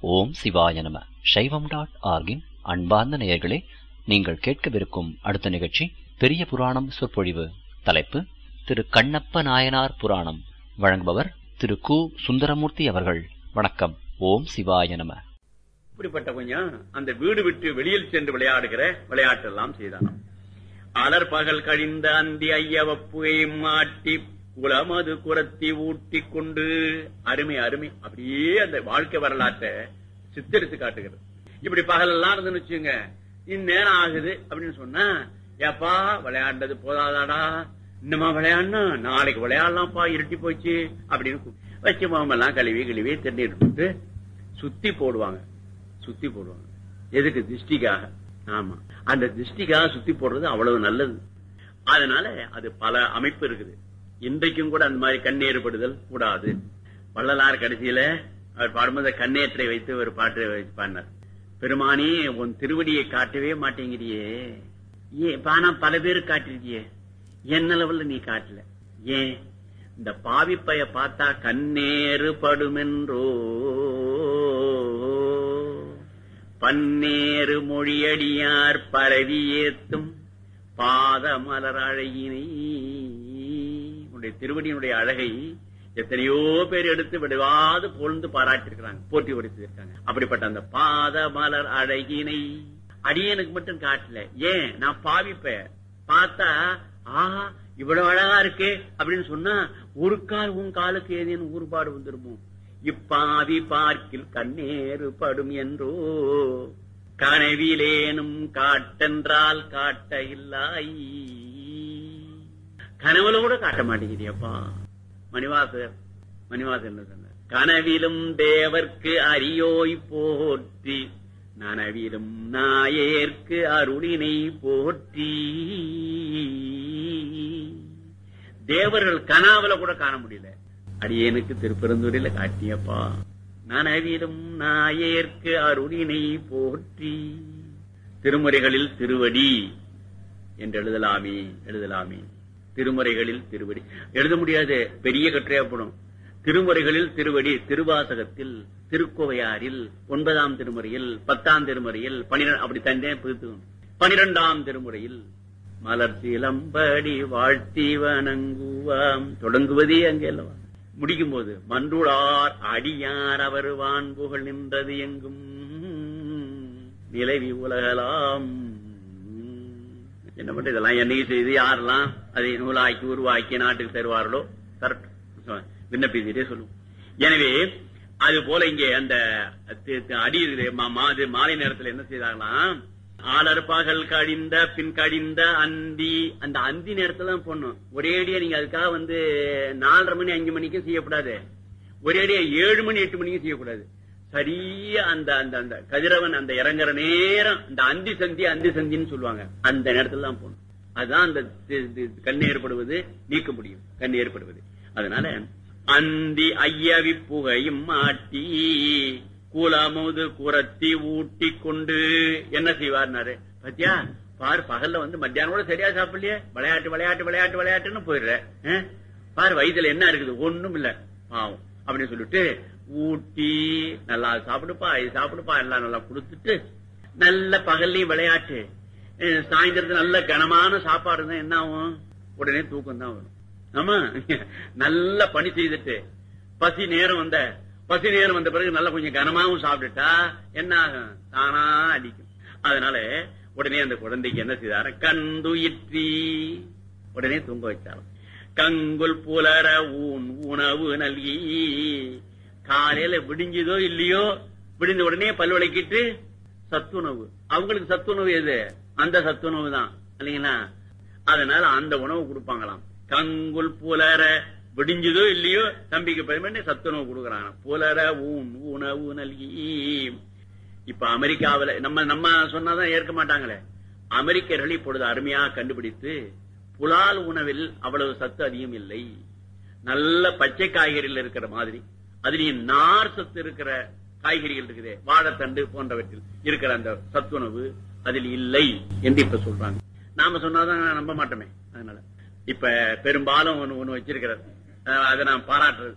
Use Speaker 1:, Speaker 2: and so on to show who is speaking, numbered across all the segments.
Speaker 1: ஓம் சிவாய நம சைவம் டாட் ஆர்கின் அன்பார்ந்த நேயர்களே நீங்கள் கேட்கவிருக்கும் அடுத்த நிகழ்ச்சி பெரிய புராணம் சொற்பொழிவு தலைப்பு திரு கண்ணப்ப நாயனார் புராணம் வழங்குபவர் திரு கு சுந்தரமூர்த்தி அவர்கள் வணக்கம் ஓம் சிவாய நம
Speaker 2: இப்படிப்பட்ட கொஞ்சம் அந்த வீடு விட்டு வெளியில் சென்று விளையாடுகிற விளையாட்டெல்லாம் செய்தானாம் அலர் பகல் கழிந்த அந்தி ஐயவப்புகை மாட்டி குளமது குரத்தி ஊட்டி கொண்டு அருமை அருமை அப்படியே அந்த வாழ்க்கை வரலாற்றை சித்தரித்து காட்டுகிறது இப்படி பகல் எல்லாம் இருந்துன்னு வச்சுங்க இந்நேரம் ஆகுது அப்படின்னு சொன்னா ஏப்பா விளையாண்டது போதாதாடா இன்னமா விளையாடணும் நாளைக்கு விளையாடலாம்ப்பா இருட்டி போச்சு அப்படின்னு வச்சு மாமெல்லாம் கழுவி கழுவி தண்ணீர் போட்டு சுத்தி போடுவாங்க சுத்தி போடுவாங்க எதுக்கு திருஷ்டிக்காக ஆமா அந்த திருஷ்டிக்காக சுத்தி போடுறது அவ்வளவு நல்லது அதனால அது பல அமைப்பு இருக்குது இன்றைக்கும் கூட அந்த மாதிரி கண்ணேறுபடுதல் கூடாது வள்ளலார் கடைசியில அவர் பாடும்போது கண்ணேற்றை வைத்து ஒரு பாட்டு வச்சு பாடினார் பெருமானி உன் திருவடியை காட்டவே மாட்டேங்கிறியே ஏன் ஆனா பல பேர் காட்டிருக்கியே என்ன லெவல்ல நீ காட்டல ஏன் இந்த பாவிப்பைய பார்த்தா கண்ணேறு படுமென்றோ பன்னேறு மொழியடியார் பரவி ஏத்தும் பாத மலர் அழகினை உன்னுடைய திருவடியினுடைய அழகை எத்தனையோ பேர் எடுத்து விடுவாது பொழுந்து பாராட்டிருக்கிறாங்க போட்டி உடைத்திருக்காங்க அப்படிப்பட்ட அந்த பாத மலர் அழகினை அடியனுக்கு மட்டும் காட்டல ஏன் நான் பாவிப்பேன் பார்த்தா ஆஹா இவ்வளவு அழகா இருக்கே அப்படின்னு சொன்னா ஒரு கால் உன் காலுக்கு ஏதேனும் ஊறுபாடு வந்துருமோ இப்பாவி பார்க்கில் கண்ணேறு படும் என்றோ கனவிலேனும் காட்டென்றால் காட்ட இல்லாய் கனவுல கூட காட்ட மாட்டேங்கிறியப்பா மணிவாசர் மணிவாசர் என்ன சொன்னார் கனவிலும் தேவர்க்கு அரியோய் போற்றி நனவிலும் நாயேற்கு அருளினை போற்றி தேவர்கள் கனாவில கூட காண முடியல அடியேனுக்கு திருப்பெருந்தூரில காட்டியப்பா நனவிலும் நாயேற்கு அருளினை போற்றி திருமுறைகளில் திருவடி என்று எழுதலாமே எழுதலாமே திருமுறைகளில் திருவடி எழுத முடியாது பெரிய கற்றையாப்படும் திருமுறைகளில் திருவடி திருவாசகத்தில் திருக்கோவையாரில் ஒன்பதாம் திருமுறையில் பத்தாம் திருமுறையில் பனிரெண்டு அப்படி தந்தே பிரித்து பனிரெண்டாம் திருமுறையில் மலர் சிலம்படி வாழ்த்தி வணங்குவாம் தொடங்குவதே அங்கே அல்லவா முடிக்கும் போது மன்றுளார் அடியார் அவர் வான்புகள் நின்றது எங்கும் நிலவி உலகலாம் என்ன பண்றது இதெல்லாம் என்னைக்கு செய்து யாரெல்லாம் அதை நூலாக்கி உருவாக்கி நாட்டுக்கு தருவார்களோ கரெக்ட் விண்ணப்பிச்சுட்டே சொல்லுவோம் எனவே அது போல இங்கே அந்த அடி மாலை நேரத்தில் என்ன செய்தாங்களாம் ஆளற்பாகல் கழிந்த பின் கழிந்த அந்தி அந்த அந்தி நேரத்துல தான் போடணும் ஒரேடியா நீங்க அதுக்காக வந்து நாலரை மணி அஞ்சு மணிக்கும் செய்யக்கூடாது ஒரேடியா ஏழு மணி எட்டு மணிக்கும் செய்யக்கூடாது சரியா அந்த அந்த அந்த கதிரவன் அந்த இறங்குற நேரம் அந்த அந்தி சந்தி அந்தி சந்தின்னு சொல்லுவாங்க அந்த நேரத்துல தான் போகணும் அதுதான் அந்த கண் ஏற்படுவது நீக்க முடியும் கண் ஏற்படுவது அதனால அந்தி ஐயவி புகையும் மாட்டி கூலாமோது குரத்தி ஊட்டி கொண்டு என்ன செய்வார்னாரு பத்தியா பாரு பகல்ல வந்து மத்தியானம் கூட சரியா சாப்பிடலையே விளையாட்டு விளையாட்டு விளையாட்டு விளையாட்டுன்னு போயிடுற பாரு வயதுல என்ன இருக்குது ஒண்ணும் இல்ல பாவம் அப்படின்னு சொல்லிட்டு ஊட்டி நல்லா சாப்பிடுப்பா இது சாப்பிடுப்பா எல்லாம் நல்லா கொடுத்துட்டு நல்ல பகல்லையும் விளையாட்டு சாயந்தரத்துல நல்ல கனமான சாப்பாடு இருந்தா என்ன ஆகும் உடனே தூக்கம் தான் வரும் ஆமா நல்ல பணி செய்துட்டு பசி நேரம் வந்த பசி நேரம் வந்த பிறகு நல்லா கொஞ்சம் கனமாவும் சாப்பிட்டுட்டா என்ன ஆகும் தானா அடிக்கும் அதனால உடனே அந்த குழந்தைக்கு என்ன செய்தார கண்டுயிற்றி உடனே தூங்க வச்சாலும் கங்குல் புலர ஊன் உணவு நல்கி காலையில விடிஞ்சதோ இல்லையோ விடிந்த உடனே பல் விளக்கிட்டு சத்துணவு அவங்களுக்கு சத்துணவு எது அந்த சத்துணவு தான் இல்லைங்களா அதனால அந்த உணவு கொடுப்பாங்களாம் கங்குல் புலர விடிஞ்சதோ இல்லையோ தம்பிக்கு பயன்பண்ணி சத்துணவு கொடுக்கறாங்க புலர ஊன் உணவு நல்கி இப்ப அமெரிக்காவில நம்ம நம்ம சொன்னாதான் ஏற்க மாட்டாங்களே அமெரிக்கர்கள் இப்பொழுது அருமையா கண்டுபிடித்து புலால் உணவில் அவ்வளவு சத்து அதிகம் இல்லை நல்ல பச்சை காய்கறிகள் இருக்கிற மாதிரி அதுலயும் நார் சத்து இருக்கிற காய்கறிகள் இருக்குது வாழைத்தண்டு போன்றவற்றில் இருக்கிற அந்த சத்துணவு அதில் இல்லை என்று இப்ப சொல்றாங்க நாம சொன்னாதான் நம்ப மாட்டோமே அதனால இப்ப பெரும்பாலும் ஒண்ணு ஒண்ணு வச்சிருக்கிறார் அதை நான் பாராட்டுறது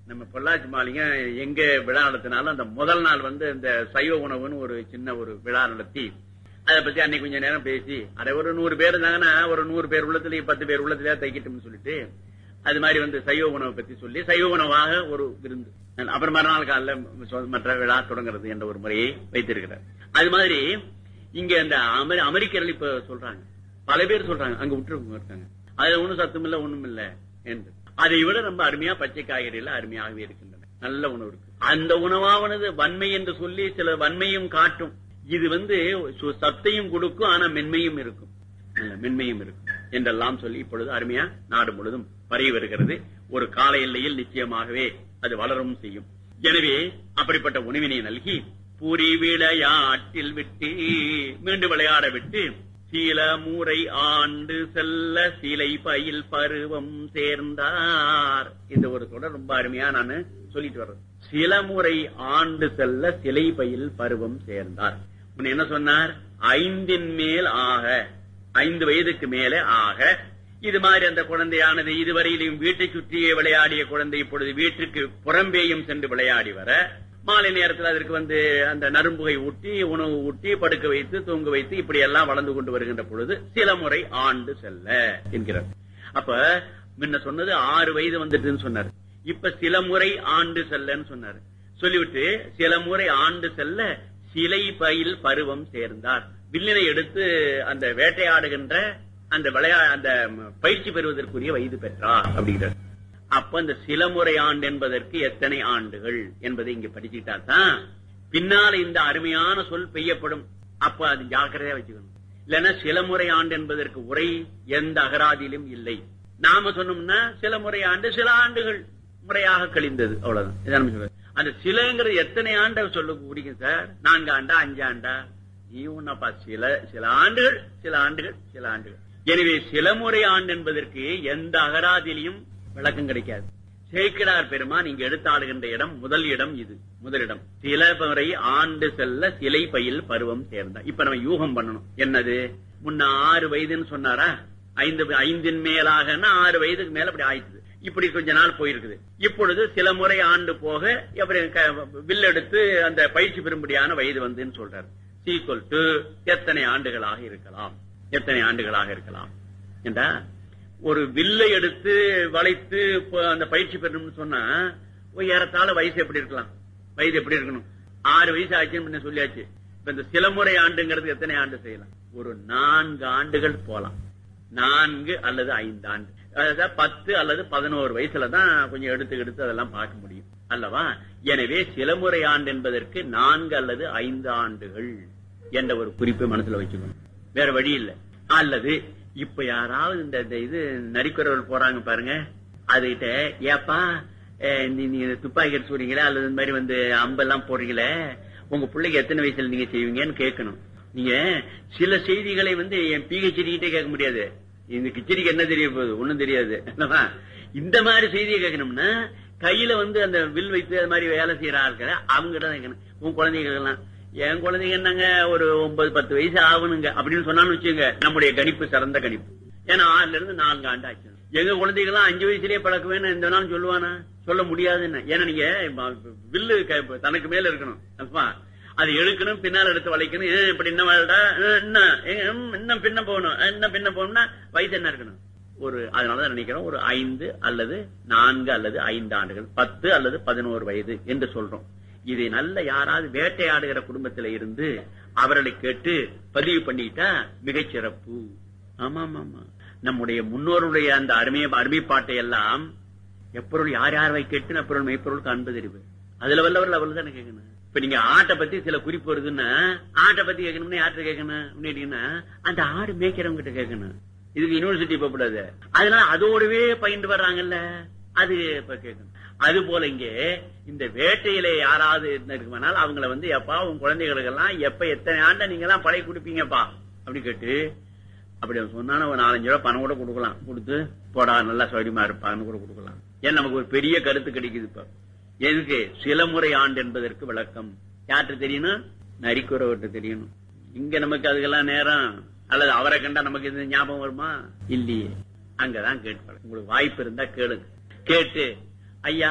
Speaker 2: நம்ம பொள்ளாச்சி மாளிகை எங்க விழா நடத்தினாலும் அந்த முதல் நாள் வந்து இந்த சைவ உணவுன்னு ஒரு சின்ன ஒரு விழா நடத்தி அதை பத்தி அன்னைக்கு கொஞ்ச நேரம் பேசி அதை ஒரு நூறு பேர் இருந்தாங்கன்னா ஒரு நூறு பேர் உள்ளத்துலயே பத்து பேர் உள்ளத்துலயே தைக்கட்டும்னு சொல்லிட்டு அது மாதிரி வந்து சைவ உணவை பத்தி சொல்லி சைவ உணவாக ஒரு விருந்து அப்புறம் மறுநாள் காலைல சொ- மற்ற விழா தொடங்குறது என்ற ஒரு முறையை வைத்திருக்கிறார் அது மாதிரி இங்க இந்த அமெரி அமெரிக்கர்கள் இப்ப சொல்றாங்க பல பேர் சொல்றாங்க அங்க விட்டுருவங்க இருக்காங்க அதுல ஒண்ணும் சத்தம் இல்ல ஒண்ணும் இல்ல என்று அதை விட ரொம்ப அருமையா பச்சை காய்கறிகள் அருமையாகவே இருக்கின்றன நல்ல உணவு இருக்கு அந்த உணவானது வன்மை என்று சொல்லி சில வன்மையும் காட்டும் இது வந்து சு- சத்தையும் கொடுக்கும் ஆனா மென்மையும் இருக்கும் நல்ல மென்மையும் இருக்கும் என்றெல்லாம் சொல்லி இப்பொழுது அருமையா நாடு முழுதும் பரவி வருகிறது ஒரு கால எல்லையில் நிச்சயமாகவே அது வளரும் செய்யும் எனவே அப்படிப்பட்ட உணவினை நல்கி பூரி விளையாட்டில் விட்டு மீண்டும் விளையாட விட்டு சில முறை ஆண்டு செல்ல சிலை பயில் பருவம் சேர்ந்தார் இந்த ஒரு தொடர் ரொம்ப அருமையா நான் சொல்லிட்டு வர்றேன் சில முறை ஆண்டு செல்ல சிலை பயில் பருவம் சேர்ந்தார் முன்ன என்ன சொன்னார் ஐந்தின் மேல் ஆக ஐந்து வயதுக்கு மேலே ஆக இது மாதிரி அந்த குழந்தையானது இதுவரையிலும் வீட்டை சுற்றியே விளையாடிய குழந்தை இப்பொழுது வீட்டுக்கு புறம்பேயும் சென்று விளையாடி வர மாலை நேரத்தில் அதற்கு வந்து அந்த நரும்புகை ஊட்டி உணவு ஊட்டி படுக்க வைத்து தூங்க வைத்து இப்படி எல்லாம் வளர்ந்து கொண்டு வருகின்ற பொழுது சில முறை ஆண்டு செல்ல என்கிறார் அப்ப முன்ன சொன்னது ஆறு வயது வந்துட்டுன்னு சொன்னார் இப்ப சில முறை ஆண்டு செல்லன்னு சொன்னார் சொல்லிவிட்டு சில முறை ஆண்டு செல்ல சிலை பயில் பருவம் சேர்ந்தார் வில்லினை எடுத்து அந்த வேட்டையாடுகின்ற அந்த விளையா அந்த பயிற்சி பெறுவதற்குரிய வயது பெற்றார் அப்படிங்கிறார் அப்ப இந்த சில முறை ஆண்டு என்பதற்கு எத்தனை ஆண்டுகள் என்பதை இங்க படிச்சுட்டா தான் பின்னால இந்த அருமையான சொல் பெய்யப்படும் அப்ப அது ஜாக்கிரதையா வச்சுக்கணும் இல்லைன்னா சில முறை ஆண்டு என்பதற்கு உரை எந்த அகராதியிலும் இல்லை நாம சொன்னோம்னா சில முறை ஆண்டு சில ஆண்டுகள் முறையாக கழிந்தது அவ்வளவுதான் இதான் நம்ம சொல்றது. அந்த சிலங்கிறது எத்தனை ஆண்டு சொல்ல பிடிக்கும் சார் நான்கு ஆண்டா அஞ்சு ஆண்டா நீ உன்னப்பா சில சில ஆண்டுகள் சில ஆண்டுகள் சில ஆண்டுகள் எனவே சில முறை ஆண்டு என்பதற்கு எந்த அகராதியிலையும் விளக்கம் கிடைக்காது சேக்கிடார் பெருமான் இங்க எடுத்தாடுகின்ற இடம் முதல் இடம் இது முதலிடம் சில முறை ஆண்டு செல்ல சிலை பயில் பருவம் சேர்ந்தா இப்ப நம்ம யூகம் பண்ணணும் என்னது முன்ன ஆறு வயதுன்னு சொன்னாரா ஐந்து ஐந்தின் மேலாகன்னா ஆறு வயதுக்கு மேல அப்படி ஆயிடுது இப்படி கொஞ்ச நாள் போயிருக்குது இப்பொழுது சில முறை ஆண்டு போக அப்புறம் க- வில் எடுத்து அந்த பயிற்சி பெறும்படியான வயது வந்துன்னு சொல்றாரு சீக்வல் டு எத்தனை ஆண்டுகளாக இருக்கலாம் எத்தனை ஆண்டுகளாக இருக்கலாம் என்றா ஒரு வில்லை எடுத்து வளைத்து இப்ப அந்த பயிற்சி பெறணும்னு சொன்னா ஒரு ஏறத்தாழ வயசு எப்படி இருக்கலாம் வயது எப்படி இருக்கணும் ஆறு வயசு ஆச்சுன்னு முன்ன சொல்லியாச்சு இப்ப இந்த சில முறை ஆண்டுங்கிறது எத்தனை ஆண்டு செய்யலாம் ஒரு நான்கு ஆண்டுகள் போலாம் நான்கு அல்லது ஐந்து ஆண்டு அதாவது பத்து அல்லது பதினோரு வயசுல தான் கொஞ்சம் எடுத்து எடுத்து அதெல்லாம் பார்க்க முடியும் அல்லவா எனவே சில முறை ஆண்டு என்பதற்கு நான்கு அல்லது ஐந்து ஆண்டுகள் என்ற ஒரு குறிப்பை மனசுல வச்சுக்கணும் வேற வழி இல்ல அல்லது இப்ப யாராவது இந்த இந்த இது நரிக்குறவர்கள் போறாங்க பாருங்க அதுகிட்ட ஏப்பா அஹ், நீ நீங்க துப்பாக்கி எடுத்து சொல்றீங்களா அல்லது இந்த மாதிரி வந்து அம்பெல்லாம் போடுறீங்களே உங்க பிள்ளைக்கு எத்தனை வயசுல நீங்க செய்வீங்கன்னு கேட்கணும் நீங்க சில செய்திகளை வந்து என் பிஹெச்டி கிட்டே கேட்க முடியாது இந்த கிச்சடிக்கு என்ன தெரிய போகுது ஒண்ணும் தெரியாது என்னவா? இந்த மாதிரி செய்தியை கேட்கணும்னா கையில வந்து அந்த வில் வைத்து அது மாதிரி வேலை செய்யற ஆட்களை அவங்க கிட்ட தான் கேட்கணும் உன் குழந்தைகளுக்கெல்லாம் என் குழந்தைங்க என்னங்க ஒரு ஒன்பது பத்து வயசு ஆகணுங்க அப்படின்னு சொன்னான்னு வச்சுங்க நம்முடைய கணிப்பு சிறந்த கணிப்பு ஏன்னா ஆறுல இருந்து நான்கு ஆண்டு ஆச்சு எங்க குழந்தைகள்லாம் அஞ்சு வயசுலயே பழக்குவேன்னு இந்த நாள் சொல்லுவானா சொல்ல முடியாதுன்னு ஏன்னா நீங்க ம- வில்லு க- தனக்கு மேல இருக்கணும் அப்பா அது எடுக்கணும் பின்னால எடுத்து வளைக்கணும் ஏன் இப்படி என்ன வேலைடா அஹ் என்ன ஏங்க, ம், இன்னும் பின்ன போகணும் அஹ் இன்னும் பின்ன போகணும்னா வயசு என்ன இருக்கணும் ஒரு அதனாலதான் நினைக்கிறோம் ஒரு ஐந்து அல்லது நான்கு அல்லது ஐந்து ஆண்டுகள் பத்து அல்லது பதினோரு வயது என்று சொல்றோம் இதை நல்ல யாராவது வேட்டையாடுகிற குடும்பத்தில இருந்து அவர்களை கேட்டு பதிவு பண்ணிட்டா மிகச் சிறப்பு ஆமா ஆமா ஆமா நம்முடைய முன்னோருடைய அந்த அருமை அருமைப்பாட்டை எல்லாம் எப்பொருள் யார் யார் வை கேட்டு அப்பொருள் மெய்ப்பொருள் காண்பதறிவு அதுல வல்லவர்கள் அவர்கள் தானே கேட்கணும் இப்ப நீங்க ஆட்டை பத்தி சில குறிப்பு வருதுன்னா ஆட்டை பத்தி கேட்கணும்னா யார்கிட்ட கேட்கணும் அப்படின்னு கேட்டீங்கன்னா அந்த ஆடு மேய்க்கிறவங்க கிட்ட கேட்கணும் இதுக்கு யூனிவர்சிட்டி போகக்கூடாது அதனால அதோடவே பயின்று வர்றாங்கல்ல அது இப்ப கேட்கணும் அது போல இங்கே இந்த வேட்டையில யாராவது இருக்குமானால் அவங்கள வந்து எப்பா உங்க குழந்தைகளுக்கு எல்லாம் எப்ப எத்தனை ஆண்டை நீங்க எல்லாம் பழகி கொடுப்பீங்கப்பா அப்படி கேட்டு அப்படி அவன் சொன்னான ஒரு நாலஞ்சு ரூபாய் பணம் கூட கொடுக்கலாம் கொடுத்து போடா நல்லா சௌரியமா இருப்பான்னு கூட கொடுக்கலாம் ஏன் நமக்கு ஒரு பெரிய கருத்து கிடைக்குது இப்ப எதுக்கு சில முறை ஆண்டு என்பதற்கு விளக்கம் யார்கிட்ட தெரியணும் நரிக்குறவர்கிட்ட தெரியணும் இங்க நமக்கு அதுக்கெல்லாம் நேரம் அல்லது அவரை கண்டா நமக்கு இது ஞாபகம் வருமா இல்லையே அங்கதான் கேட்பாரு உங்களுக்கு வாய்ப்பு இருந்தா கேளுங்க கேட்டு ஐயா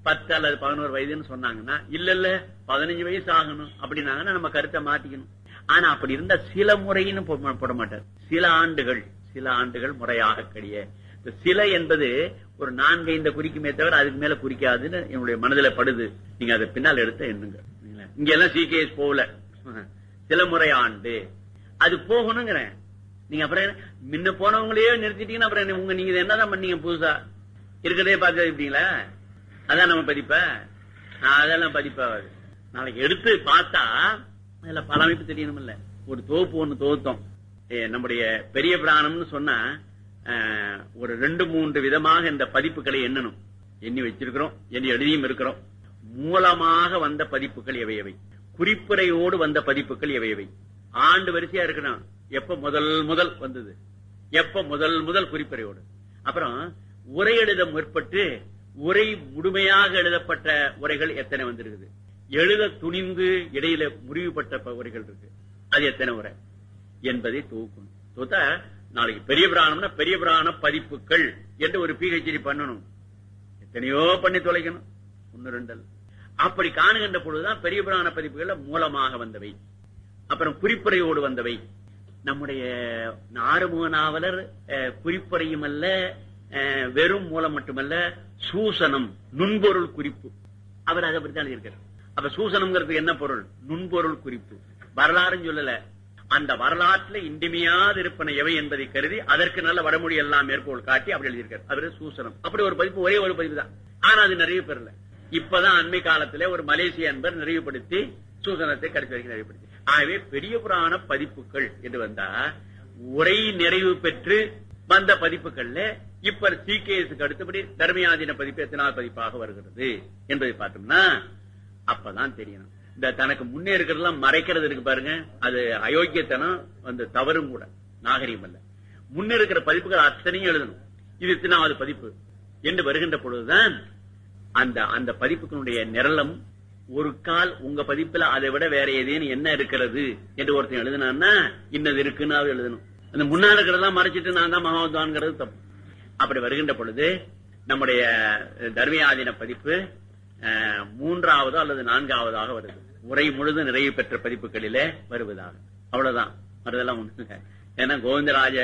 Speaker 2: பத்து அல்லது பதினோரு வயதுன்னு சொன்னாங்கன்னா இல்ல இல்ல பதினஞ்சு வயசு ஆகணும் அப்படின்னாங்கன்னா நம்ம கருத்தை மாத்திக்கணும் ஆனா அப்படி இருந்தா சில முறைன்னு போ- போட மாட்டார் சில ஆண்டுகள் சில ஆண்டுகள் முறையாக கிடையே இந்த சில என்பது ஒரு நான்கு ஐந்து குறிக்குமே தவிர அதுக்கு மேல குறிக்காதுன்னு என்னுடைய மனதுல படுது நீங்க அதை பின்னால் எடுத்து எண்ணுங்க சரிங்களா? இங்க எல்லாம் சிகேஎஸ் போகல சில முறை ஆண்டு அது போகணுங்கிறேன் நீங்க அப்புறம் என்ன- முன்ன போனவங்களையே நிறுத்திட்டீங்கன்னா அப்புறம் என்ன- உங்க நீங்க இதை என்னதான் பண்ணீங்க புதுசா இருக்கிறதே பார்த்து இருப்பீங்களா அதான் நம்ம பதிப்ப நான் அதெல்லாம் பதிப்பாவது நாளைக்கு எடுத்து பார்த்தா அதுல பல அமைப்பு தெரியணும் இல்ல ஒரு தோப்பு ஒண்ணு தோத்தோம் ஏ, நம்முடைய பெரிய பிராணம்னு சொன்னா அஹ், ஒரு ரெண்டு மூன்று விதமாக இந்த பதிப்புகளை எண்ணணும் எண்ணி வச்சிருக்கிறோம் எண்ணி எழுதியும் இருக்கிறோம் மூலமாக வந்த பதிப்புகள் எவை எவை குறிப்புரையோடு வந்த பதிப்புகள் எவை எவை ஆண்டு வரிசையா இருக்கணும் எப்ப முதல் முதல் வந்தது எப்ப முதல் முதல் குறிப்புரையோடு அப்புறம் உரை எழுத முற்பட்டு உரை முழுமையாக எழுதப்பட்ட உரைகள் எத்தனை வந்திருக்குது எழுத துணிந்து இடையில முறிவுபட்ட ப- உரைகள் இருக்கு அது எத்தனை உரை என்பதை தொகுக்கணும் தொகுத்தா நாளைக்கு பெரிய பிராணம்னா பெரிய பிராண பதிப்புகள் என்று ஒரு பிஹெச்டி பண்ணணும் எத்தனையோ பண்ணி தொலைக்கணும் ஒன்னு ரெண்டு அல்ல. அப்படி காணுகின்ற பொழுதுதான் பெரிய புராண பதிப்புகள்ல மூலமாக வந்தவை அப்புறம் குறிப்புரையோடு வந்தவை நம்முடைய ஆறுமுக நாவலர் அஹ், குறிப்புரையும் அல்ல அஹ், வெறும் மூலம் மட்டுமல்ல சூசனம் நுண்பொருள் குறிப்பு அவர் அதை பற்றி இருக்கார் அப்ப சூசனம்ங்கிறதுக்கு என்ன பொருள் நுண்பொருள் குறிப்பு வரலாறுன்னு சொல்லல அந்த வரலாற்றுல இன்றிமையாது இருப்பன எவை என்பதை கருதி அதற்கு நல்ல வடமொழி எல்லாம் மேற்கோள் காட்டி அப்படி எழுதியிருக்கார் அவரு சூசனம் அப்படி ஒரு பதிப்பு ஒரே ஒரு பதிப்பு தான் ஆனா அது நிறைவு பெறல இப்பதான் அண்மை காலத்துல ஒரு மலேசிய அன்பர் நிறைவுபடுத்தி சூசனத்தை கடைசி வரைக்கும் நிறைவுபடுத்தி ஆகவே பெரிய புராண பதிப்புகள் என்று வந்தா உரை நிறைவு பெற்று வந்த பதிப்புகள்ல இப்ப சிகேஎஸ்க்கு அடுத்தபடி தர்மயாதீன பதிப்பு எத்தனாவது பதிப்பாக வருகிறது என்பதை பார்த்தோம்னா அப்பதான் தெரியணும் இந்த தனக்கு முன்னே இருக்கிறதெல்லாம் மறைக்கிறது இருக்கு பாருங்க அது அயோக்கியத்தனம் வந்து தவறும் கூட நாகரிகம் அல்ல முன்னே இருக்கிற பதிப்புகள் அத்தனையும் எழுதணும் இது எத்தனாவது பதிப்பு என்று வருகின்ற பொழுதுதான் அந்த அந்த பதிப்புகளுடைய நிரலம் ஒரு கால் உங்க பதிப்புல அதை விட வேற ஏதேனும் என்ன இருக்கிறது என்று ஒருத்தன் எழுதினான்னா இன்னது இருக்குன்னு அவர் எழுதணும் அந்த முன்னாடி இருக்கிறதெல்லாம் மறைச்சிட்டு நான் தான் மகாத்வான்கிறது தப்பு அப்படி வருகின்ற பொழுது நம்முடைய தர்மியாதீன பதிப்பு அஹ், மூன்றாவதோ அல்லது நான்காவதாக வருது உரை முழுது நிறைவு பெற்ற பதிப்புகளிலே வருவதாக அவ்வளவுதான் மற்றதெல்லாம் ஒண்ணு இல்லை. ஏன்னா கோவிந்தராஜ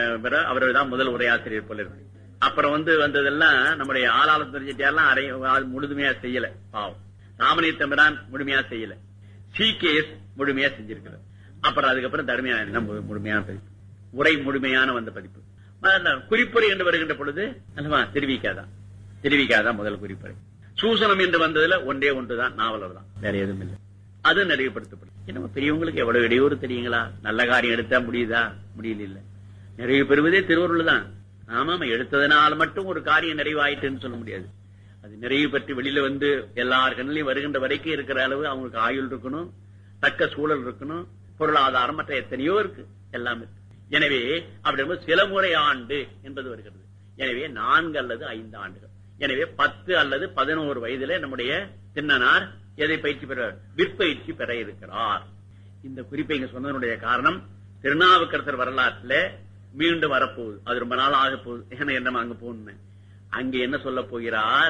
Speaker 2: அவர் தான் முதல் உரையாசிரியர் போல இருக்கு அப்புறம் வந்து வந்ததெல்லாம் நம்முடைய ஆளாளம் தெரிஞ்சிட்டாரெல்லாம் அரை அது முழுதுமையா செய்யல பாவம் ராமணி தம்பிரான் முழுமையா செய்யல சிகேஎஸ் முழுமையா செஞ்சிருக்கிறார் அப்புறம் அதுக்கப்புறம் தர்மியா என்ன மு- முழுமையான பதிப்பு உரை முழுமையான வந்த பதிப்பு அதான் குறிப்புரை என்று வருகின்ற பொழுது அல்லவா தெரிவிக்காதான் தெரிவிக்காதான் முதல் குறிப்புரை சூசனம் என்று வந்ததுல ஒன்றே ஒன்றுதான் நாவலர் தான் வேற எதுவும் இல்லை அது நிறைவுபடுத்தப்படும் நம்ம பெரியவங்களுக்கு எவ்வளவு இடையூறு தெரியுங்களா நல்ல காரியம் எடுத்தா முடியுதா முடியல இல்ல நிறைவு பெறுவதே திருவருள் தான் ஆமாமா எடுத்ததனால மட்டும் ஒரு காரியம் நிறைவாயிட்டுன்னு சொல்ல முடியாது அது நிறைவு பெற்று வெளியில வந்து எல்லார் கண்ணிலையும் வருகின்ற வரைக்கும் இருக்கிற அளவு அவங்களுக்கு ஆயுள் இருக்கணும் தக்க சூழல் இருக்கணும் பொருளாதாரம் மற்ற எத்தனையோ இருக்கு எல்லாமே இருக்கு. எனவே அப்படி இருக்கும்போது சில முறை ஆண்டு என்பது வருகிறது எனவே நான்கு அல்லது ஐந்து ஆண்டுகள் எனவே பத்து அல்லது பதினோரு வயதிலே நம்முடைய தின்னனார் எதை பயிற்சி பெற விற்பயிற்சி பெற இருக்கிறார் இந்த குறிப்பை இங்க சொன்னதனுடைய காரணம் திருநாவுக்கரசர் வரலாற்றுல மீண்டும் வரப்போகுது அது ரொம்ப நாள் ஆக போகுது ஏன்னா என்ன அங்க போகணும் அங்க என்ன சொல்ல போகிறார்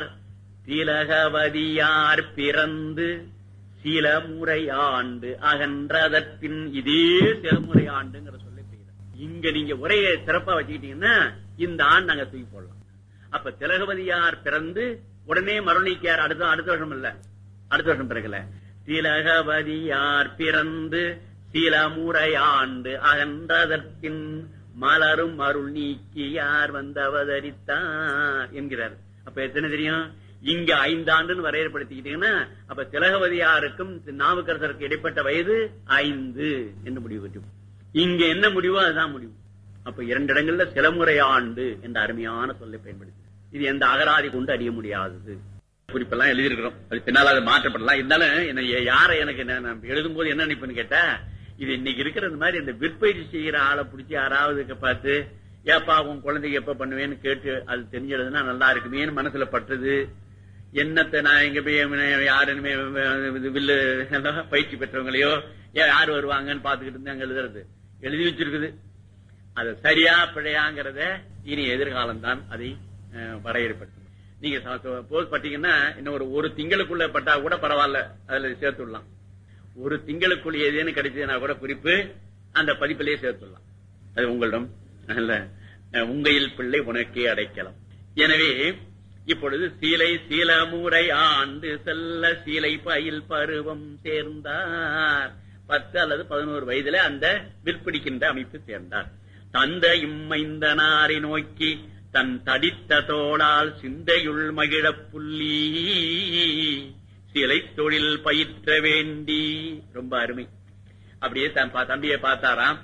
Speaker 2: திலகவதியார் பிறந்து சில முறையாண்டு அகன்றதற்பின் இதே சில முறையாண்டுங்கிற சொல்ல போகிறார் இங்க நீங்க உரையை சிறப்பா வச்சுக்கிட்டீங்கன்னா இந்த ஆண்டு நாங்க தூக்கி போடலாம் அப்ப திலகவதியார் பிறந்து உடனே மருளிக்கார் அடுத்த அடுத்த வருஷம் இல்ல அடுத்த வருஷம் பிறகுல திலகவதியார் பிறந்து சில முறையாண்டு அகன்றதற்பின் மலரும் அருள் நீக்கி யார் வந்து அவதரித்தார் என்கிறார் அப்ப எத்தனை தெரியும் இங்க ஐந்தாண்டுன்னு வரையறுப்படுத்திக்கிட்டீங்கன்னா அப்ப திலகவதியாருக்கும் நாவுக்கரசருக்கு இடைப்பட்ட வயது ஐந்து என்று முடிவு பெற்று இங்க என்ன முடிவோ அதுதான் முடிவு அப்ப இரண்டு இடங்கள்ல சிலமுறை ஆண்டு என்ற அருமையான சொல்லை பயன்படுத்தி இது எந்த அகராதி கொண்டு அறிய முடியாதது குறிப்பெல்லாம் எழுதியிருக்கிறோம் அது பின்னால் அது மாற்றப்படலாம் இருந்தாலும் என்ன யாரை எனக்கு என்ன- நான் எழுதும் போது என்ன நினைப்புன்னு கேட்டா இது இன்னைக்கு இருக்கிற இந்த மாதிரி இந்த விற்பயிற்சி செய்யற ஆளை பிடிச்சி யாராவது பார்த்து ஏப்பா உன் குழந்தைக்கு எப்ப பண்ணுவேன்னு கேட்டு அது தெரிஞ்சதுன்னா நல்லா இருக்குமேன்னு மனசுல பட்டுது என்னத்தை நான் எங்க போய் யாருமே இது வில்லு எல்லாம் பயிற்சி பெற்றவங்களையோ ஏன் யார் வருவாங்கன்னு பாத்துக்கிட்டு இருந்து அங்க எழுதுறது எழுதி வச்சிருக்குது அது சரியா பிழையாங்கிறத இனி எதிர்காலம் தான் அதை அஹ், வரையறுப்படுத்தும் நீங்க போஸ் பட்டீங்கன்னா இன்னும் ஒரு ஒரு திங்களுக்குள்ள பட்டா கூட பரவாயில்ல அதுல சேர்த்து விடலாம் ஒரு திங்களுக்குள்ள ஏதேனும் கிடைச்சதுன்னா கூட குறிப்பு அந்த பதிப்பிலேயே சேர்த்துடலாம் அது உங்களிடம் அல்ல உங்கையில் பிள்ளை உனக்கே அடைக்கலாம் எனவே இப்பொழுது சீலை சீலமுறை ஆண்டு செல்ல சீலை பயில் பருவம் சேர்ந்தார் பத்து அல்லது பதினோரு வயதுல அந்த விற்பிடிக்கின்ற அமைப்பு சேர்ந்தார் தந்தையும் மைந்தனாரை நோக்கி தன் தடித்த தோளால் சிந்தையுள் மகிழப் புள்ளி சிலை தொழில் பயிற்ற வேண்டி ரொம்ப அருமை அப்படியே தம்பியை பார்த்தாராம்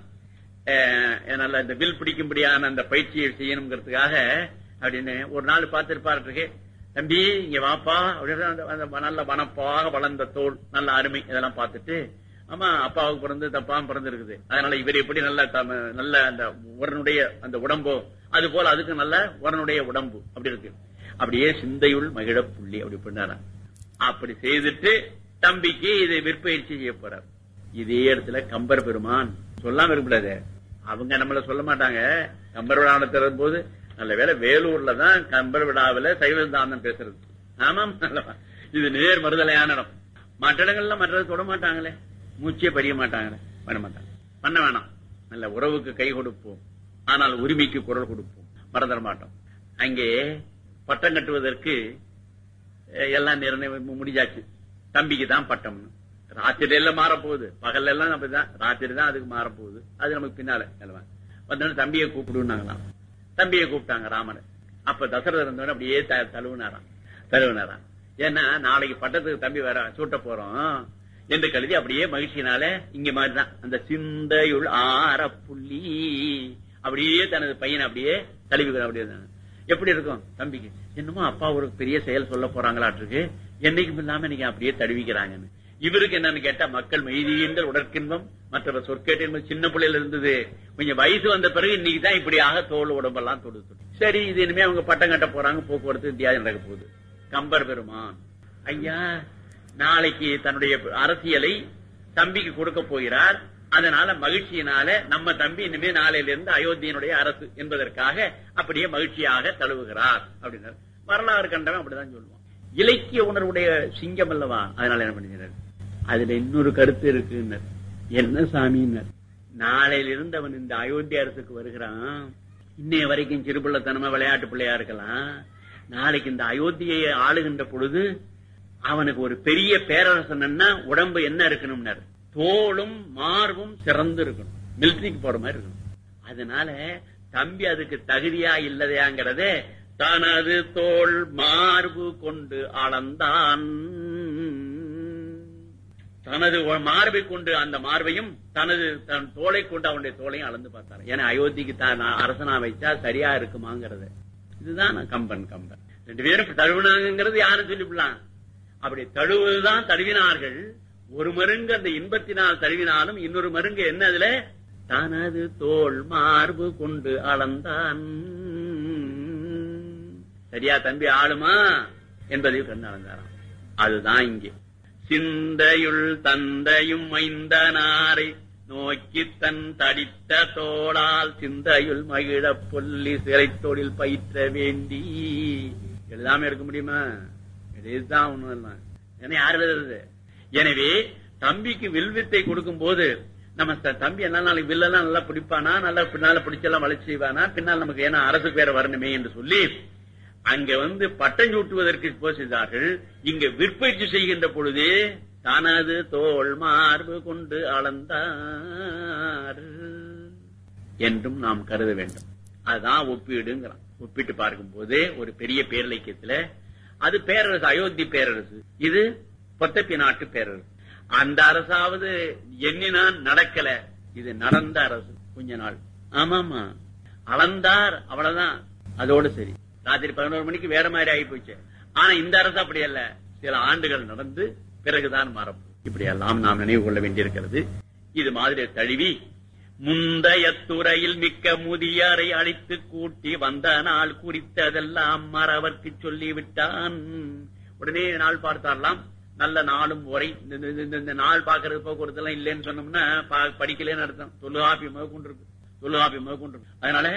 Speaker 2: நல்ல இந்த வில் பிடிக்கும்படியான அந்த பயிற்சியை செய்யணுங்கிறதுக்காக அப்படின்னு ஒரு நாள் பார்த்திருப்பாரு தம்பி இங்க வாப்பா அப்படின்னு நல்ல வனப்பாக வளர்ந்த தோல் நல்ல அருமை இதெல்லாம் பார்த்துட்டு ஆமா அப்பாவுக்கு பிறந்து தப்பாம பிறந்திருக்குது அதனால இவர் எப்படி நல்ல நல்ல அந்த உரனுடைய அந்த உடம்போ அது போல அதுக்கு நல்ல உரனுடைய உடம்பு அப்படி இருக்கு அப்படியே சிந்தையுள் மகிழ புள்ளி அப்படி பண்ணாரா அப்படி செய்துட்டு தம்பிக்கு இதை விற்பயிற்சி செய்ய போறார் இதே இடத்துல கம்பர் பெருமான் சொல்லாம இருக்கக்கூடாது அவங்க நம்மள சொல்ல மாட்டாங்க கம்பர் விழா நடத்துற போது நல்ல வேலை வேலூர்ல தான் கம்பர் விழாவில சைவந்தாந்தம் பேசுறது ஆமாம் இது நேர் மறுதலையான இடம் மற்ற இடங்கள்ல மற்றது தொட மாட்டாங்களே மூச்சே படிய மாட்டாங்களே பண்ண மாட்டாங்க பண்ண வேணாம் நல்ல உறவுக்கு கை கொடுப்போம் ஆனால் உரிமைக்கு குரல் கொடுப்போம் மறந்துட மாட்டோம் அங்கே பட்டம் கட்டுவதற்கு எல்லாம் நிர்ணயம் முடிஞ்சாச்சு தம்பிக்கு தான் பட்டம்னு ராத்திரி எல்லாம் மாறப்போகுது பகல்ல எல்லாம் அப்படிதான் ராத்திரி தான் அதுக்கு மாறப்போகுது அது நமக்கு பின்னால வந்தோடனே தம்பியை கூப்பிடுனாங்களாம் தம்பியை கூப்பிட்டாங்க ராமனை அப்ப தசரதர் இருந்தவன அப்படியே தழுவினாராம் தழுவினாராம் ஏன்னா நாளைக்கு பட்டத்துக்கு தம்பி வர சூட்ட போறோம் என்று கருதி அப்படியே மகிழ்ச்சியினால இங்க மாதிரிதான் அந்த சிந்தையுள் ஆற புள்ளி அப்படியே தனது பையனை அப்படியே தழுவிக்கிற அப்படியே எப்படி இருக்கும் தம்பிக்கு என்னமோ அப்பா ஒரு பெரிய செயல் சொல்ல போறாங்களாட்டிருக்கு என்னைக்கும் இல்லாம நீங்க அப்படியே தழுவிக்கிறாங்கன்னு இவருக்கு என்னன்னு கேட்டா மக்கள் மெய்தியங்கள் உடற்கின்பம் மற்றவர் சொற்கேட்டு சின்ன பிள்ளையில இருந்தது கொஞ்சம் வயசு வந்த பிறகு இன்னைக்கு தான் இப்படியாக தோல் உடம்பெல்லாம் தொடுத்து சரி இது இனிமே அவங்க பட்டம் கட்ட போறாங்க போக்குவரத்து தியாகம் நடக்க போகுது கம்பர் பெருமான் ஐயா நாளைக்கு தன்னுடைய அரசியலை தம்பிக்கு கொடுக்க போகிறார் அதனால மகிழ்ச்சியினால நம்ம தம்பி இனிமே நாளையில இருந்து அயோத்தியனுடைய அரசு என்பதற்காக அப்படியே மகிழ்ச்சியாக தழுவுகிறார் அப்படின்னாரு வரலாறு கண்டவன் அப்படிதான் சொல்லுவான் இலக்கிய உணர்வுடைய சிங்கம் அல்லவா அதனால என்ன பண்ணிக்கிறார் அதுல இன்னொரு கருத்து இருக்குன்னார் என்ன சாமின்னார் நாளையிலிருந்து அவன் இந்த அயோத்திய அரசுக்கு வருகிறான் இன்னைய வரைக்கும் சிறுபிள்ளைத்தனமா விளையாட்டு பிள்ளையா இருக்கலாம் நாளைக்கு இந்த அயோத்தியை ஆளுகின்ற பொழுது அவனுக்கு ஒரு பெரிய பேரரசன்னா உடம்பு என்ன இருக்கணும்னாரு தோளும் மார்பும் சிறந்து இருக்கணும் மிலிட்டரிக்கு போற மாதிரி இருக்கணும் அதனால தம்பி அதுக்கு தகுதியா இல்லதையாங்கிறதே தனது தோல் மார்பு கொண்டு அளந்தான் தனது மார்பை கொண்டு அந்த மார்பையும் தனது தன் தோலை கொண்டு அவனுடைய தோலையும் அளந்து பார்த்தார் ஏன்னா அயோத்திக்கு தான் அரசனா வைச்சா சரியா இருக்குமாங்கிறது இதுதான் கம்பன் கம்பன் ரெண்டு பேரும் தழுவினாங்கிறது யாரும் சொல்லிவிடலாம் அப்படி தழுவுதான் தழுவினார்கள் ஒரு மருங்கு அந்த இன்பத்தினால் தழுவினாலும் இன்னொரு மருங்கு என்ன அதுல தனது தோல் மார்பு கொண்டு அளந்தான் சரியா தம்பி ஆளுமா என்பதையும் கண்டு அளந்தாராம் அதுதான் இங்கே சிந்தையுள் தந்தையும் மைந்தனாரை நோக்கி தன் தடித்த தோளால் சிந்தையுள் மகிழ பொல்லி சிறை தொழில் பயிற்ற வேண்டி எல்லாமே எடுக்க முடியுமா இதுதான் ஒண்ணு என்ன யார் எழுதுறது எனவே தம்பிக்கு வில்வித்தை கொடுக்கும் போது நம்ம தம்பி என்ன நாளைக்கு வில்லெல்லாம் நல்லா பிடிப்பானா நல்லா பின்னால பிடிச்செல்லாம் வளர்ச்சி செய்வானா பின்னால் நமக்கு ஏன்னா அரசுக்கு வேற வரணுமே என்று சொல்லி அங்க வந்து பட்டம் சூட்டுவதற்கு செய்தார்கள் இங்க விற்பயிற்சி செய்கின்ற பொழுது தனது தோல் மார்பு கொண்டு அளந்தார் என்றும் நாம் கருத வேண்டும் அதுதான் ஒப்பீடுங்கிறான் ஒப்பிட்டு பார்க்கும் போது ஒரு பெரிய பேரலக்கியத்துல அது பேரரசு அயோத்தி பேரரசு இது பொத்தப்பி நாட்டு பேரரசு அந்த அரசாவது எண்ணினான் நடக்கல இது நடந்த அரசு கொஞ்ச நாள் ஆமாமா அளந்தார் அவ்வளவுதான் அதோடு சரி ராத்திரி பதினோரு மணிக்கு வேற மாதிரி ஆகி போச்சு ஆனா இந்த அரசு அப்படி அல்ல சில ஆண்டுகள் நடந்து பிறகுதான் மாறப்போம் இப்படி எல்லாம் நாம் நினைவு கொள்ள வேண்டியிருக்கிறது இது மாதிரி தழுவி முந்தைய துறையில் மிக்க முதியாரை அழைத்து கூட்டி வந்த நாள் குறித்ததெல்லாம் மறவர்க்கு சொல்லிவிட்டான் உடனே நாள் பார்த்தாரலாம் நல்ல நாளும் உரை இந்த நாள் பாக்குறது போக்குவரத்து எல்லாம் இல்லைன்னு சொன்னோம்னா படிக்கலன்னு அர்த்தம் தொல்லுகாப்பி முதற்கொண்டு இருக்கு தொல்லுகாப்பி முதற்கொண்டு இருக்கு அதனால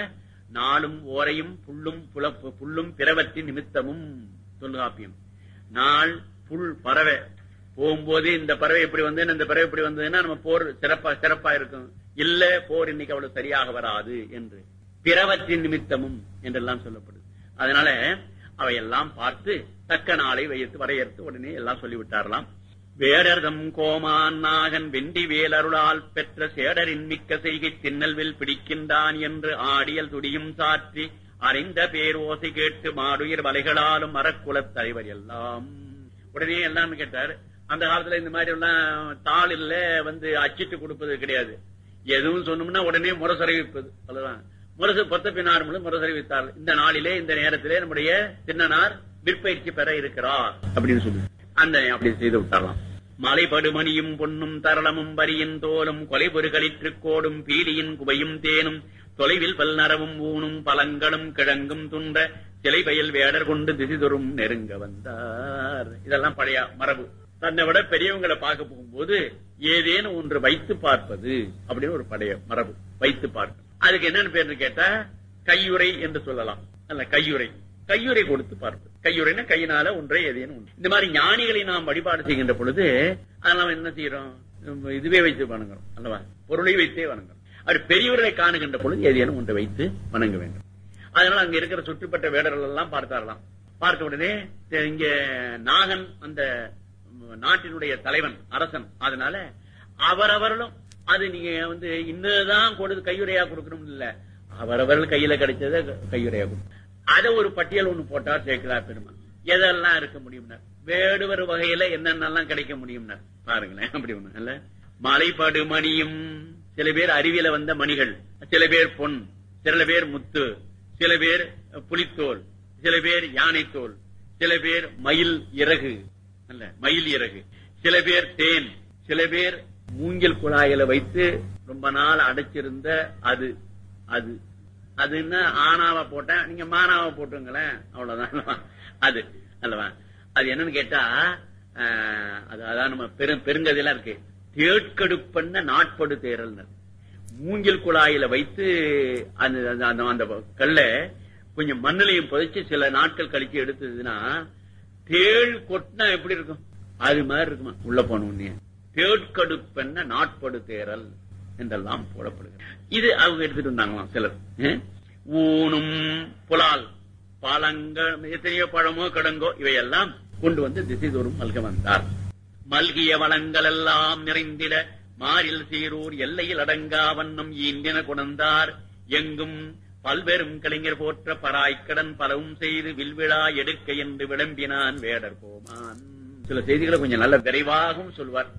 Speaker 2: நாளும் ஓரையும் புல்லும் புலப்பு புல்லும் பிறவற்றின் நிமித்தமும் தொல்காப்பியம் நாள் புல் பறவை போகும்போது இந்த பறவை எப்படி வந்து இந்த பறவை எப்படி வந்ததுன்னா நம்ம போர் சிறப்பா சிறப்பா இருக்கும் இல்ல போர் இன்னைக்கு அவ்வளவு சரியாக வராது என்று பிறவற்றின் நிமித்தமும் என்றெல்லாம் சொல்லப்படுது அதனால அவையெல்லாம் பார்த்து தக்க நாளை வைத்து வரையறுத்து உடனே எல்லாம் சொல்லிவிட்டாரலாம் வேடர்தம் கோமான் நாகன் வெண்டி வேலருளால் பெற்ற சேடரின் மிக்க செய்கை திண்ணல்வில் பிடிக்கின்றான் என்று ஆடியல் துடியும் சாற்றி அறிந்த பேர் ஓசை கேட்டு மாடுயிர் வலைகளாலும் மரக்குலத் தலைவர் எல்லாம் உடனே எல்லாம் கேட்டார் அந்த காலத்துல இந்த மாதிரி எல்லாம் தாளில் வந்து அச்சிட்டு கொடுப்பது கிடையாது எதுவும் சொன்னோம்னா உடனே முரசறிவிப்பது அவ்வளவுதான் முரசு பத்து பின்னார் மூலம் முரசறிவித்தார் இந்த நாளிலே இந்த நேரத்திலே நம்முடைய தின்னனார் விற்பயிற்சி பெற இருக்கிறார் அப்படின்னு சொல்லி அந்த அப்படி செய்து விட்டாரலாம் மலைபடுமணியும் பொன்னும் தரளமும் வரியின் தோலும் கொலைபொரு களிற்றுக்கோடும் பீலியின் குவையும் தேனும் தொலைவில் பல்நரவும் ஊனும் பழங்களும் கிழங்கும் துண்ட சிலை வயல் வேடர் கொண்டு திசிதொரும் நெருங்க வந்தார் இதெல்லாம் பழைய மரபு தன்னை விட பெரியவங்களை பார்க்க போகும்போது ஏதேனும் ஒன்று வைத்து பார்ப்பது அப்படின்னு ஒரு பழைய மரபு வைத்து பார்ப்பது அதுக்கு என்னன்னு பேரு கேட்டா கையுறை என்று சொல்லலாம் அல்ல கையுறை கையுறை கொடுத்து பார்ப்பது கையுறைனா கையினால ஒன்றை ஏதேனும் ஒன்று இந்த மாதிரி ஞானிகளை நாம் வழிபாடு செய்கின்ற பொழுது அதெல்லாம் என்ன செய்யறோம் இதுவே வைத்து வணங்குறோம் அல்லவா பொருளை வைத்தே வணங்குறோம் அப்படி பெரியவர்களை காணுகின்ற பொழுது ஏதேனும் ஒன்றை வைத்து வணங்க வேண்டும் அதனால அங்க இருக்கிற சுற்றுப்பட்ட வேடர்கள் எல்லாம் பார்த்தாரலாம் பார்த்த உடனே இங்க நாகன் அந்த நாட்டினுடைய தலைவன் அரசன் அதனால அவரவர்களும் அது நீங்க வந்து இன்னதான் கொடுத்து கையுறையா கொடுக்கணும் இல்ல அவரவர்கள் கையில கிடைச்சத கையுறையா கொடுக்கணும் அத ஒரு பட்டியல் ஒண்ணு போட்டார் சேர்க்கிறா பெருமான் எதெல்லாம் இருக்க முடியும்னா வேடுவர் வகையில என்னென்னலாம் கிடைக்க முடியும்னா பாருங்களேன் அப்படி ஒண்ணு இல்ல மலைப்பாடு மணியும் சில பேர் அறிவியல வந்த மணிகள் சில பேர் பொன் சில பேர் முத்து சில பேர் புலித்தோல் சில பேர் யானை தோல் சில பேர் மயில் இறகு அல்ல மயில் இறகு சில பேர் தேன் சில பேர் மூங்கில் குழாயில வைத்து ரொம்ப நாள் அடைச்சிருந்த அது அது அதுன்னா ஆனாவ போட்டேன் நீங்க மானாவ போட்டுங்களேன் அவ்வளவுதான் அது அல்லவா அது என்னன்னு கேட்டா அது அதான் நம்ம பெரும் பெருங்கதையெல்லாம் இருக்கு தேட்கடுப்பண்ண நாட்படு தேரல் மூங்கில் குழாயில வைத்து அந்த அந்த கல்ல கொஞ்சம் மண்ணிலையும் புதைச்சு சில நாட்கள் கழிச்சு எடுத்ததுன்னா தேள் கொட்டினா எப்படி இருக்கும் அது மாதிரி இருக்குமா உள்ள போன உடனே தேட்கடுப்பென்ன நாட்படு தேரல் என்றெல்லாம் போடப்படுகிறது இது அவங்க எடுத்துட்டு வந்தாங்களாம் சிலர் ஊனும் புலால் பழங்கள் எத்தனையோ பழமோ கடங்கோ இவையெல்லாம் கொண்டு வந்து திசை தோறும் மல்க வந்தார் மல்கிய வளங்கள் எல்லாம் நிறைந்திட மாறில் சீரூர் எல்லையில் அடங்கா வண்ணம் ஈண்டின குணந்தார் எங்கும் பல்வேறும் கலைஞர் போற்ற பராய்க்கடன் பலவும் செய்து வில்விழா எடுக்க என்று விளம்பினான் வேடர் போமான் சில செய்திகளை கொஞ்சம் நல்ல விரைவாகவும் சொல்வார்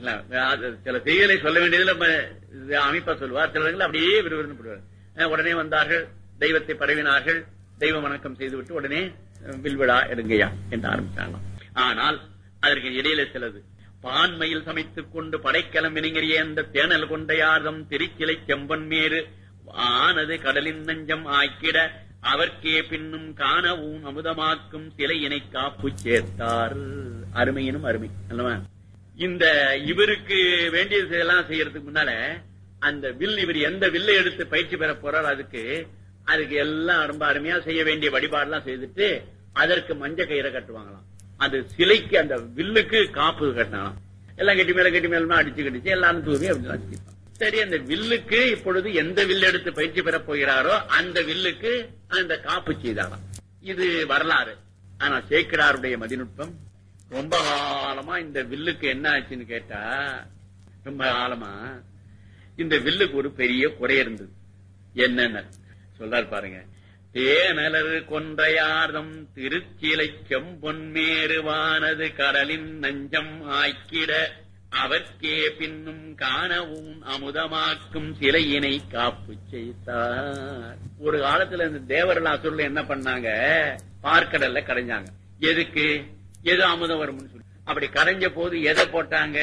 Speaker 2: சில செய்திகளை சொல்ல வேண்டியதுல அமைப்பா சொல்வார் சிலர்கள் அப்படியே விறுவிறுன்னு உடனே வந்தார்கள் தெய்வத்தை பரவினார்கள் தெய்வ வணக்கம் செய்துவிட்டு உடனே வில்விழா எடுங்கய்யா என்று ஆரம்பிச்சாங்களாம் ஆனால் அதற்கு இடையில சிலது பான்மையில் சமைத்துக் கொண்டு படைக்கலம் வினிங்கிறிய அந்த தேனல் கொண்டையார்தம் திருக்கிளை செம்பன்மேறு ஆனது கடலின் நஞ்சம் ஆக்கிட அவர்க்கே பின்னும் காணவும் அமுதமாக்கும் சிலையினை காப்பு சேர்த்தார் அருமையினும் அருமை அல்லவா இந்த இவருக்கு வேண்டியது எல்லாம் செய்யறதுக்கு முன்னால அந்த வில் இவர் எந்த வில்லை எடுத்து பயிற்சி பெற போறார் அதுக்கு அதுக்கு எல்லாம் ரொம்ப அருமையா செய்ய வேண்டிய வழிபாடுலாம் செய்துட்டு அதற்கு மஞ்ச கயிறை கட்டுவாங்களாம் அது சிலைக்கு அந்த வில்லுக்கு காப்பு கட்டினாலாம் எல்லாம் கட்டி மேல கட்டி மேல அடிச்சு கட்டிச்சு எல்லாரும் தூவி அப்படிலாம் சரி அந்த வில்லுக்கு இப்பொழுது எந்த வில் எடுத்து பயிற்சி பெற போகிறாரோ அந்த வில்லுக்கு அந்த காப்பு செய்தாராம் இது வரலாறு ஆனா சேக்கிராருடைய மதிநுட்பம் ரொம்ப காலமா இந்த வில்லுக்கு என்ன ஆச்சுன்னு கேட்டா ரொம்ப காலமா இந்த வில்லுக்கு ஒரு பெரிய குறை இருந்தது என்னன்னு சொல்றாரு பாருங்க தேனலர் கொன்றையார்தம் திருச்சிலை செம்பொன்மேறுவானது கடலின் நஞ்சம் ஆக்கிட அவர்க்கே பின்னும் காணவும் அமுதமாக்கும் சிலையினை காப்பு செய்தார் ஒரு காலத்துல இந்த தேவர்கள் அசுரில் என்ன பண்ணாங்க பார்க்கடல்ல கடைஞ்சாங்க எதுக்கு எது அமுதம் வரும்னு சொல்லி அப்படி கடைஞ்ச போது எதை போட்டாங்க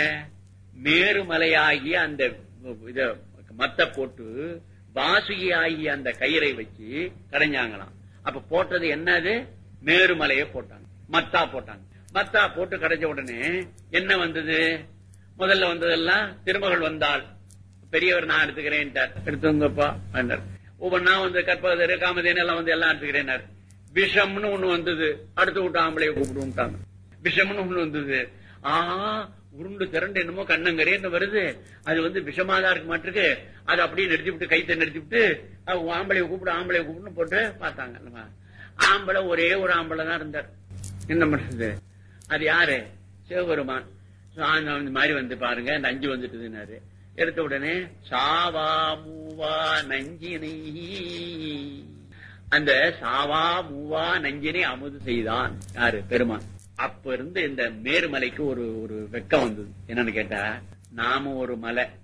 Speaker 2: மேருமலையாகிய அந்த இத மத்த போட்டு வாசுகி ஆகிய அந்த கயிறை வச்சு கடைஞ்சாங்களாம் அப்ப போட்டது என்னது மேருமலைய போட்டாங்க மத்தா போட்டாங்க மத்தா போட்டு கடைஞ்ச உடனே என்ன வந்தது முதல்ல வந்ததெல்லாம் திருமகள் வந்தாள் பெரியவர் நான் எடுத்துக்கிறேன் எடுத்துங்கப்பா ஒவ்வொன்னா வந்து கற்பகதரு காமதேனு எல்லாம் வந்து எல்லாம் எடுத்துக்கிறேனாரு விஷம்னு ஒண்ணு வந்தது அடுத்து விட்டு ஆம்பளைய கூப்பிடுட்டாங்க விஷம்னு ஒண்ணு வந்தது ஆ உருண்டு திரண்டு என்னமோ கண்ணங்கரேன்னு வருது அது வந்து விஷமாதான் இருக்கு மாட்டிருக்கு அது அப்படியே நிறுத்தி விட்டு கைத்தை நிறுத்தி விட்டு அவங்க ஆம்பளைய கூப்பிடு ஆம்பளைய கூப்பிடுன்னு போட்டு பார்த்தாங்க இல்லையா? ஆம்பளை ஒரே ஒரு ஆம்பளை தான் இருந்தார் என்ன பண்றது அது யாரு சிவபெருமான் சாமி இந்த மாதிரி வந்து பாருங்க இந்த அஞ்சு வந்துட்டுதுன்னாரு எடுத்த உடனே சாவா மூவா நஞ்சினை அந்த சாவா மூவா நஞ்சினை அமுது செய்தான் யாரு பெருமான் அப்ப இருந்து இந்த மேருமலைக்கு ஒரு ஒரு வெக்கம் வந்தது என்னன்னு கேட்டா நாம ஒரு மலை